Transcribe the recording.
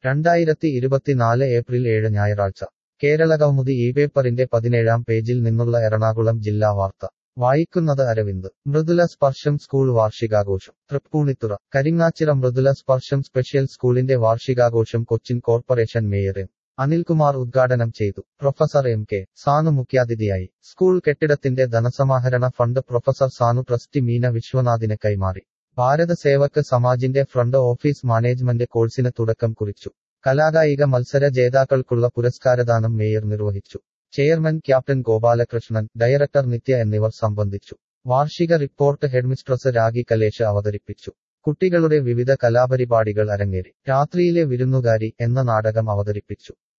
രണ്ടായിരത്തി ഇരുപത്തിനാല് ഏപ്രിൽ ഏഴ് ഞായറാഴ്ച കേരളകൗമുദി ഈ പേപ്പറിന്റെ പതിനേഴാം പേജിൽ നിന്നുള്ള എറണാകുളം ജില്ലാ വാർത്ത വായിക്കുന്നത് അരവിന്ദ് മൃദുല സ്പർശം സ്കൂൾ വാർഷികാഘോഷം തൃപ്പൂണിത്തുറ കരിങ്ങാച്ചിറ മൃദുല സ്പർശം സ്പെഷ്യൽ സ്കൂളിന്റെ വാർഷികാഘോഷം Cochin corporation mayor M Anilkumar ഉദ്ഘാടനം ചെയ്തു പ്രൊഫസർ എം കെ സാനു മുഖ്യാതിഥിയായി സ്കൂൾ കെട്ടിടത്തിന്റെ ധനസമാഹരണ fund professor Sanu trustee Meena വിശ്വനാഥിന് കൈമാറി ഭാരത സേവക് സമാജിന്റെ ഫ്രണ്ട് ഓഫീസ് മാനേജ്മെന്റ് കോഴ്സിന് തുടക്കം കുറിച്ചു കലാകായിക മത്സര ജേതാക്കൾക്കുള്ള പുരസ്കാരദാനം മേയർ നിർവഹിച്ചു chairman captain Gopalakrishnan director Nithya എന്നിവർ സംബന്ധിച്ചു വാർഷിക റിപ്പോർട്ട് ഹെഡ്മിസ്ട്രസ് രാഗി കലേഷ് അവതരിപ്പിച്ചു കുട്ടികളുടെ വിവിധ കലാപരിപാടികൾ അരങ്ങേറി രാത്രിയിലെ വിരുന്നുകാരി എന്ന നാടകം അവതരിപ്പിച്ചു